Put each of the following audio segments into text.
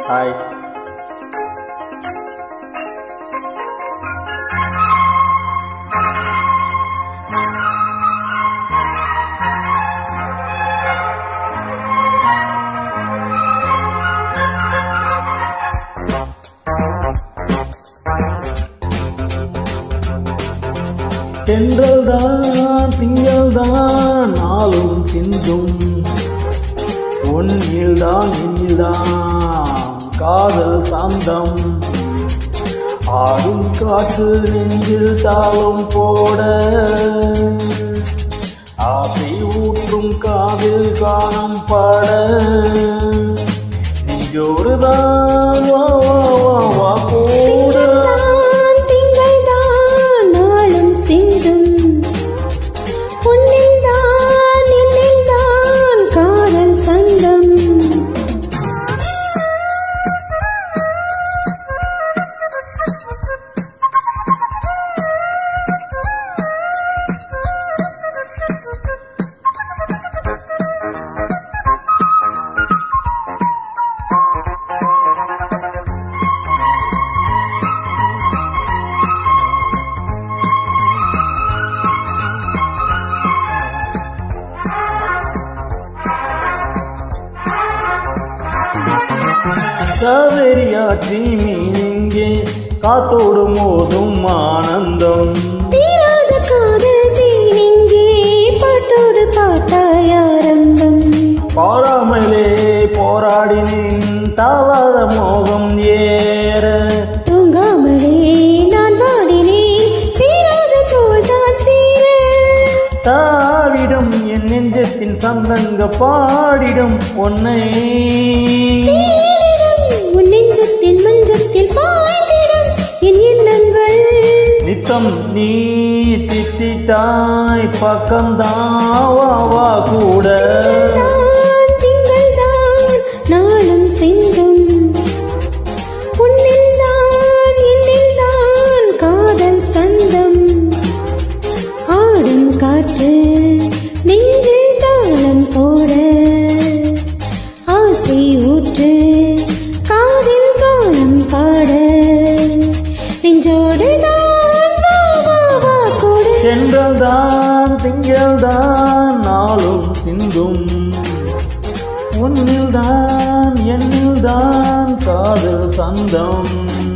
Hi தென்றல் தான் திங்கள் தான் நாளும் சிந்தும் ஒன்னில் தான் இன்னில் தான் காதல் சாந்தம் ஆடும் காற்று நெஞ்சில் தாளம் போட ஆசை ஊற்றும் காதில் காணம் பாட நெஞ்சோடு தான் வா வா வா வா கூட திங்கள்தான், திங்கள்தான் நாளும் சிந்தும். உன்னில்தான், என்னில்தான் காதல் சங்கம். காவேரியாற்றி மீனிங்கே காத்தோடு மோதும் ஆனந்தம் தீராத காதல் தீனிங்கே பாட்டோடு பாட்டாய் ஆரம்பம். பாராமலே போராடினேன் தாளாத மோகம் ஏற தூங்காமலே நான் வாடினேன் சீராத தோள்தான் சீர தாவிடும் என் நெஞ்சத்தில் சந்தங்க பாடிடும் உன்னை தேனிடம் உன் நெஞ்சத்தின் மஞ்சத்தில் பாய்ந்திடும் என் எண்ணங்கள் நித்தம் நீ திட்டாய் பக்கம்தான் வா வா கூட தான் திங்கள்தான் நாளும் சிந்தும் உன்னில்தான் என்னில்தான் காதல் சந்தம் ஆடும் காற்று நெஞ்சில் தாளம் போட ஆசை ஊற்று காதில் காலம் பாட நெஞ்சோடு தான் வா வா வா கொடு சென்றல்தான் திங்கள்தான் நாளும் சிந்தும் உன்னில்தான் என்னில்தான் காதல் சந்தம்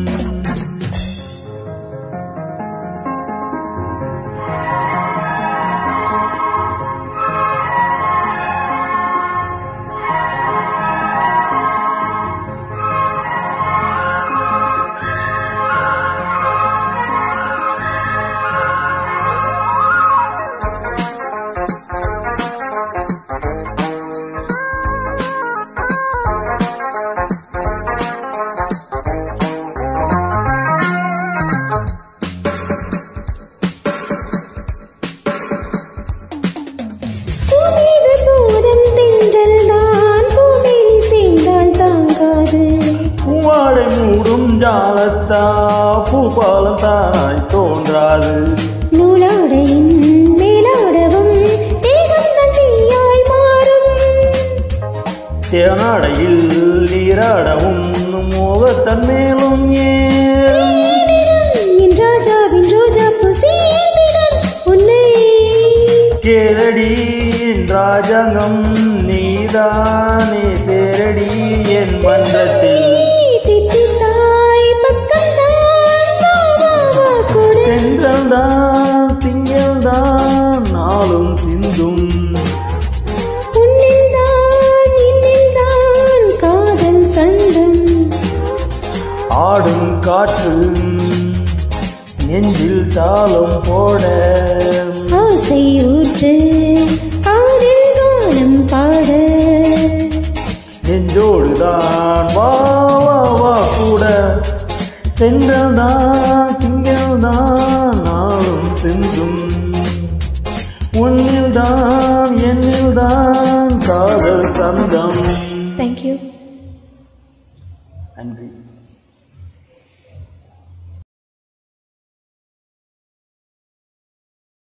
பூமீது பூதம் தென்றல் தான் பூமேனி சேர்ந்தால் தாங்காது பூவாடை மூடும் ஜாலத்தா பூபாலம் தாய் தோன்றாது நூலாடையின் மேலாடவும் தேகம் தன் தீயாய் மாறும் தேனாடையில் நீராடவும் மோகத்தன் மேலும் ஏறும் தேனிடம் என் ராஜாவின் ரோஜா பூ சேர்ந்திடும் உன்னை கேளடி என் ராஜாங்கம் நீதானே சேரடி என் மன்றத்தில் தித்தித்தாய் பக்கம்தான் வா வா வா கொடு சென்றல்தான் திங்கள்தான் நாளும் சிந்தும் உன்னில்தான் என்னில்தான் காதல் சந்தம் ஆடும் காற்று நெஞ்சில் தாளம் போட ஆசை ஊற்று காதில் காலம் பாட நெஞ்சோடுதான் வா வா வா கூட சென்றல்தான் திங்கள்தான் நாளும் சிந்தும் உன்னில்தான் என்னில்தான் காதல் சந்தம்